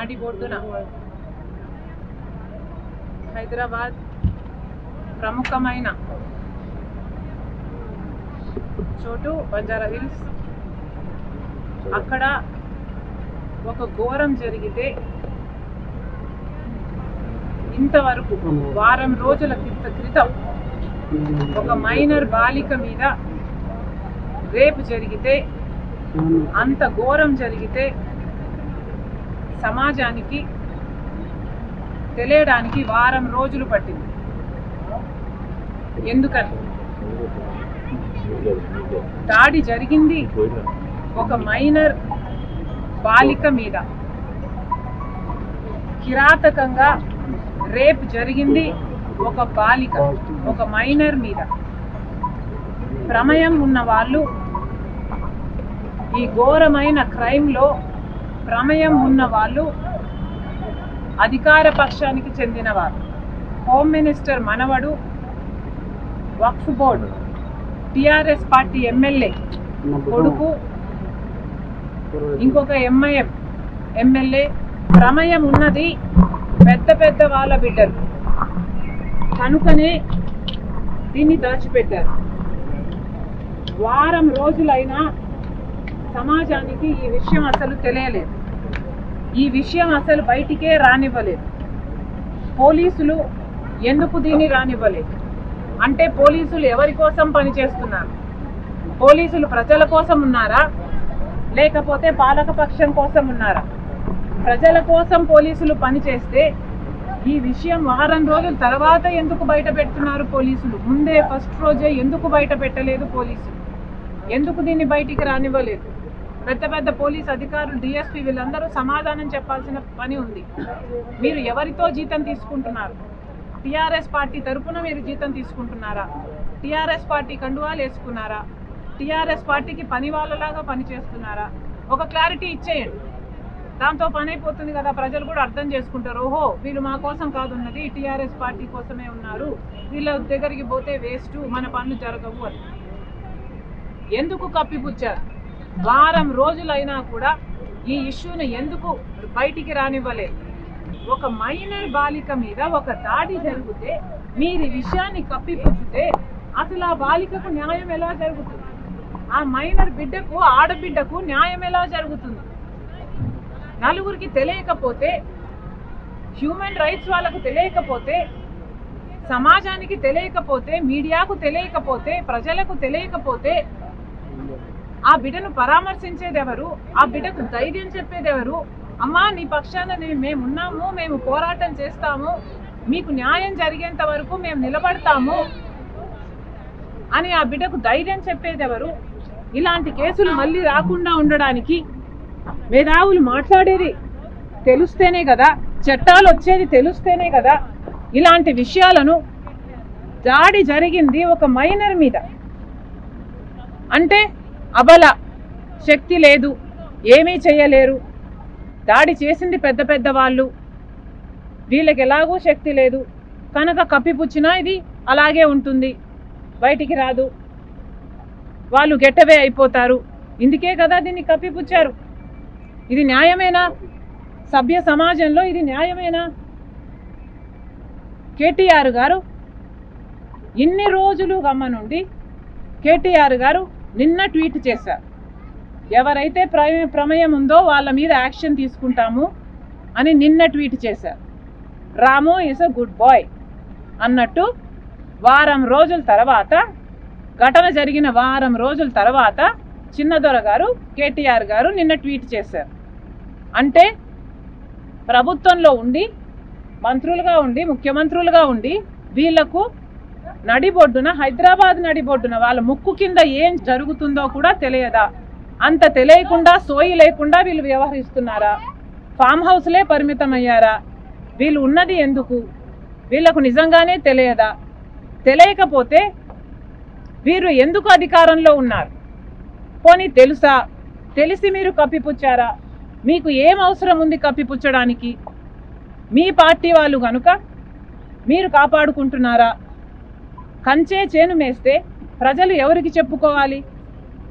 నడిబొడ్డున హైదరాబాద్ ప్రముఖమైన చోటు బంజారా హిల్స్ అక్కడ ఒక ఘోరం జరిగితే ఇంతవరకు వారం రోజుల క్రిత- క్రితం ఒక మైనర్ బాలిక మీద రేపు జరిగితే అంత ఘోరం జరిగితే సమాజానికి తెలియడానికి వారం రోజులు పట్టింది ఎందుకని దాడి జరిగింది ఒక మైనర్ బాలిక మీద కిరాతకంగా రేప్ జరిగింది ఒక బాలిక ఒక మైనర్ మీద ప్రమేయం ఉన్న వాళ్ళు ఈ ఘోరమైన క్రైమ్లో ప్రమేయం ఉన్న వాళ్ళు అధికార పక్షానికి చెందినవారు హోమ్ మినిస్టర్ మనవడు Waqf board TRS party MLA కొడుకు ఇంకొక ఎంఐఎం ఎమ్మెల్యే ప్రమేయం ఉన్నది పెద్ద పెద్ద వాళ్ళ బిడ్డలు కనుకనే దీన్ని దాచిపెట్టారు వారం రోజులైనా సమాజానికి ఈ విషయం అసలు తెలియలేదు ఈ విషయం అసలు బయటికే రానివ్వలేదు పోలీసులు ఎందుకు దీన్ని రానివ్వలేదు అంటే పోలీసులు ఎవరి కోసం పనిచేస్తున్నారు పోలీసులు ప్రజల కోసం ఉన్నారా లేకపోతే పాలకపక్షం కోసం ఉన్నారా ప్రజల కోసం పోలీసులు పనిచేస్తే ఈ విషయం వారం రోజుల తర్వాత ఎందుకు బయట పెడుతున్నారు పోలీసులు ముందే ఫస్ట్ రోజే ఎందుకు బయట పెట్టలేదు పోలీసులు ఎందుకు దీన్ని బయటికి రానివ్వలేదు పెద్ద పెద్ద పోలీస్ అధికారులు డిఎస్పీ వీళ్ళందరూ సమాధానం చెప్పాల్సిన పని ఉంది మీరు ఎవరితో జీతం తీసుకుంటున్నారు టిఆర్ఎస్ పార్టీ తరపున మీరు జీతం తీసుకుంటున్నారా టిఆర్ఎస్ పార్టీ కండువాలు వేసుకున్నారా టిఆర్ఎస్ పార్టీకి పని వాళ్ళలాగా పనిచేస్తున్నారా ఒక క్లారిటీ ఇచ్చేయండి దాంతో పని అయిపోతుంది కదా ప్రజలు కూడా అర్థం చేసుకుంటారు ఓహో వీళ్ళు మా కోసం కాదు ఉన్నది టీఆర్ఎస్ పార్టీ కోసమే ఉన్నారు వీళ్ళ దగ్గరికి పోతే వేస్ట్ మన పనులు జరగవు అని ఎందుకు కప్పిపుచ్చారు వారం రోజులైనా కూడా ఈ ఇష్యూని ఎందుకు బయటికి రానివ్వలేదు ఒక మైనర్ బాలిక మీద ఒక దాడి జరిగితే మీరు ఈ విషయాన్ని కప్పిపుచ్చితే అసలు ఆ బాలికకు న్యాయం ఎలా జరుగుతుంది ఆ మైనర్ బిడ్డకు ఆడబిడ్డకు న్యాయం ఎలా జరుగుతుంది నలుగురికి తెలియకపోతే హ్యూమన్ రైట్స్ వాళ్ళకు తెలియకపోతే సమాజానికి తెలియకపోతే మీడియాకు తెలియకపోతే ప్రజలకు తెలియకపోతే ఆ బిడ్డను పరామర్శించేది ఎవరు ఆ బిడ్డకు ధైర్యం చెప్పేది ఎవరు అమ్మా నీ పక్షాన నే- మేము ఉన్నాము మేము పోరాటం చేస్తాము మీకు న్యాయం జరిగేంత వరకు మేము నిలబడతాము అని ఆ బిడ్డకు ధైర్యం చెప్పేది ఎవరు ఇలాంటి కేసులు మళ్ళీ రాకుండా ఉండడానికి మేధావులు మాట్లాడేది తెలుస్తేనే కదా చట్టాలు వచ్చేది తెలుస్తేనే కదా ఇలాంటి విషయాలను దాడి జరిగింది ఒక మైనర్ మీద అంటే అబల శక్తి లేదు ఏమీ చేయలేరు దాడి చేసింది పెద్ద పెద్ద వాళ్ళు వీళ్ళకి ఎలాగో శక్తి లేదు కనుక కప్పిపుచ్చినా ఇది అలాగే ఉంటుంది బయటికి రాదు వాళ్ళు గెట్టవే అయిపోతారు ఇందుకే కదా దీన్ని కప్పిపుచ్చారు ఇది న్యాయమేనా సభ్య సమాజంలో ఇది న్యాయమేనా కేటీఆర్ గారు ఇన్ని రోజులు గమ్మనుండి కేటీఆర్ గారు నిన్న ట్వీట్ చేశారు ఎవరైతే ప్రమే ప్రమేయం ఉందో వాళ్ళ మీద యాక్షన్ తీసుకుంటాము అని నిన్న ట్వీట్ చేశారు Ramu is a good boy అన్నట్టు వారం రోజుల తర్వాత ఘటన జరిగిన వారం రోజుల తర్వాత చిన్నదొర గారు కేటీఆర్ గారు నిన్న ట్వీట్ చేశారు అంటే ప్రభుత్వంలో ఉండి మంత్రులుగా ఉండి ముఖ్యమంత్రులుగా ఉండి వీళ్లకు నడిబొడ్డున హైదరాబాద్ నడిబొడ్డున వాళ్ళ ముక్కు కింద ఏం జరుగుతుందో కూడా తెలియదా అంత తెలియకుండా సోయి లేకుండా వీళ్ళు వ్యవహరిస్తున్నారా ఫామ్ హౌస్లే పరిమితం అయ్యారా వీళ్ళు ఉన్నది ఎందుకు వీళ్ళకు నిజంగానే తెలియదా తెలియకపోతే వీరు ఎందుకు అధికారంలో ఉన్నారు పోనీ తెలుసా తెలిసి మీరు కప్పిపుచ్చారా మీకు ఏం అవసరం ఉంది కప్పిపుచ్చడానికి మీ పార్టీ వాళ్ళు కనుక మీరు కాపాడుకుంటున్నారా కంచే చేను మేస్తే ప్రజలు ఎవరికి చెప్పుకోవాలి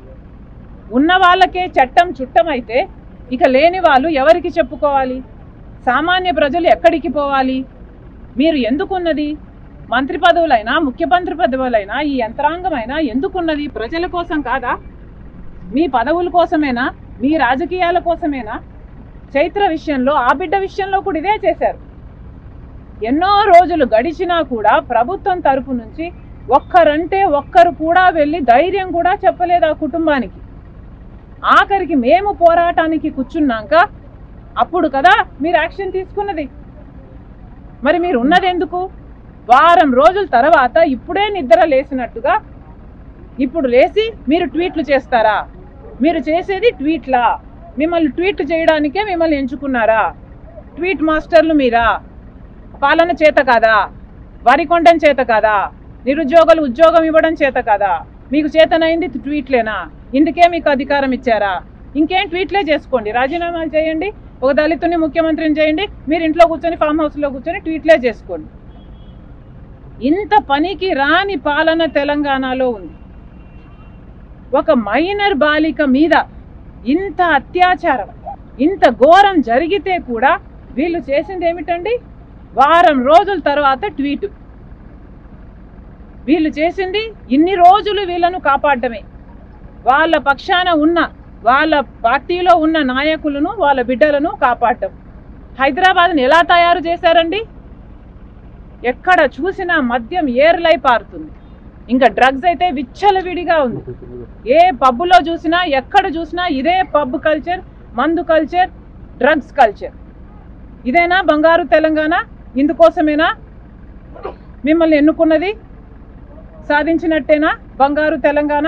ఉన్న వాళ్ళకే చట్టం చుట్టమైతే ఇక లేని వాళ్ళు ఎవరికి చెప్పుకోవాలి సామాన్య ప్రజలు ఎక్కడికి పోవాలి మీరు ఎందుకున్నది మంత్రి పదవులైనా ముఖ్యమంత్రి పదవులైనా ఈ యంత్రాంగమైనా ఎందుకున్నది ప్రజల కోసం కాదా మీ పదవుల కోసమేనా మీ రాజకీయాల కోసమేనా చైత్ర విషయంలో ఆ బిడ్డ విషయంలో కూడా ఇదే చేశారు ఎన్నో రోజులు గడిచినా కూడా ప్రభుత్వం తరపు నుంచి ఒక్కరంటే ఒక్కరు కూడా వెళ్ళి ధైర్యం కూడా చెప్పలేదు ఆ కుటుంబానికి ఆఖరికి మేము పోరాటానికి కూర్చున్నాక అప్పుడు కదా మీరు యాక్షన్ తీసుకున్నది మరి మీరు ఉన్నది ఎందుకు వారం రోజుల తర్వాత ఇప్పుడే నిద్ర లేసినట్టుగా ఇప్పుడు లేచి మీరు ట్వీట్లు చేస్తారా మీరు చేసేది ట్వీట్లా మిమ్మల్ని ట్వీట్ చేయడానికే మిమ్మల్ని ఎంచుకున్నారా ట్వీట్ మాస్టర్లు మీరా పాలన చేత కాదా వరి కొండం చేత కాదా నిరుద్యోగులు ఉద్యోగం ఇవ్వడం చేత కాదా మీకు చేతనైంది ట్వీట్లేనా ఇందుకే మీకు అధికారం ఇచ్చారా ఇంకేం ట్వీట్లే చేసుకోండి రాజీనామాలు చేయండి ఒక దళితుని ముఖ్యమంత్రిని చేయండి మీరు ఇంట్లో కూర్చొని ఫామ్ హౌస్లో కూర్చొని ట్వీట్లే చేసుకోండి ఇంత పనికి రాని పాలన తెలంగాణలో ఉంది ఒక మైనర్ బాలిక మీద ఇంత అత్యాచారం ఇంత ఘోరం జరిగితే కూడా వీళ్ళు చేసింది ఏమిటండి వారం రోజుల తర్వాత ట్వీట్ వీళ్ళు చేసింది ఇన్ని రోజులు వీళ్ళను కాపాడటమే వాళ్ళ పక్షాన ఉన్న వాళ్ళ పార్టీలో ఉన్న నాయకులను వాళ్ళ బిడ్డలను కాపాడటం హైదరాబాద్ని ఎలా తయారు చేశారండి ఎక్కడ చూసినా మద్యం ఏర్లై పారుతుంది ఇంకా డ్రగ్స్ అయితే విచ్చలవిడిగా ఉంది ఏ పబ్బులో చూసినా ఎక్కడ చూసినా ఇదే పబ్ కల్చర్ మందు కల్చర్ డ్రగ్స్ కల్చర్ ఇదేనా బంగారు తెలంగాణ ఇందుకోసమేనా మిమ్మల్ని ఎన్నుకున్నది సాధించినట్టేనా బంగారు తెలంగాణ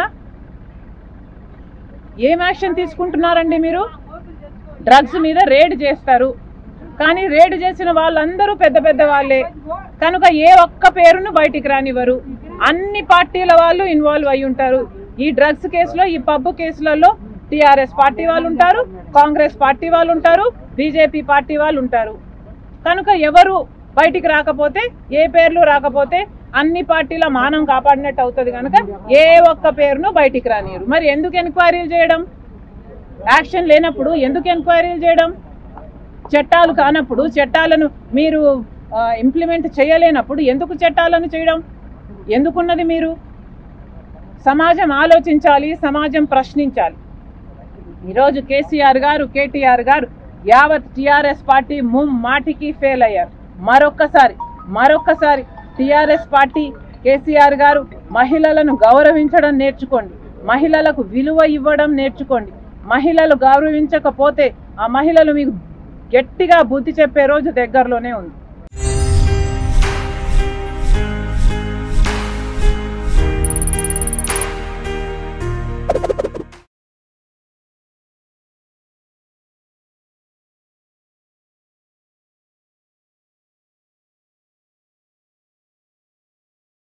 ఏం యాక్షన్ తీసుకుంటున్నారండి మీరు డ్రగ్స్ మీద రేడ్ చేస్తారు కానీ రేడ్ చేసిన వాళ్ళందరూ పెద్ద పెద్ద వాళ్ళే కనుక ఏ ఒక్క పేరును బయటికి రానివ్వరు అన్ని పార్టీల వాళ్ళు ఇన్వాల్వ్ అయి ఉంటారు ఈ డ్రగ్స్ కేసులో ఈ పబ్ కేసులలో టిఆర్ఎస్ పార్టీ వాళ్ళు ఉంటారు కాంగ్రెస్ పార్టీ వాళ్ళు ఉంటారు బీజేపీ పార్టీ వాళ్ళు ఉంటారు కనుక ఎవరు బయటికి రాకపోతే ఏ పేర్లు రాకపోతే అన్ని పార్టీల మానం కాపాడినట్టు అవుతుంది కనుక ఏ ఒక్క పేరును బయటికి రానియరు మరి ఎందుకు ఎంక్వైరీలు చేయడం యాక్షన్ లేనప్పుడు ఎందుకు ఎంక్వైరీలు చేయడం చట్టాలు కానప్పుడు చట్టాలను మీరు ఇంప్లిమెంట్ చేయలేనప్పుడు ఎందుకు చట్టాలను చేయడం ఎందుకున్నది మీరు సమాజం ఆలోచించాలి సమాజం ప్రశ్నించాలి ఈరోజు కేసీఆర్ గారు కేటీఆర్ గారు యావత్ టిఆర్ఎస్ పార్టీ ముమ్మాటికి ఫెయిల్ అయ్యారు మరొక్కసారి మరొక్కసారి టిఆర్ఎస్ పార్టీ కేసీఆర్ గారు మహిళలను గౌరవించడం నేర్చుకోండి మహిళలకు విలువ ఇవ్వడం నేర్చుకోండి మహిళలు గౌరవించకపోతే ఆ మహిళలు మీకు గట్టిగా బుద్ధి చెప్పే రోజు దగ్గరలోనే ఉంది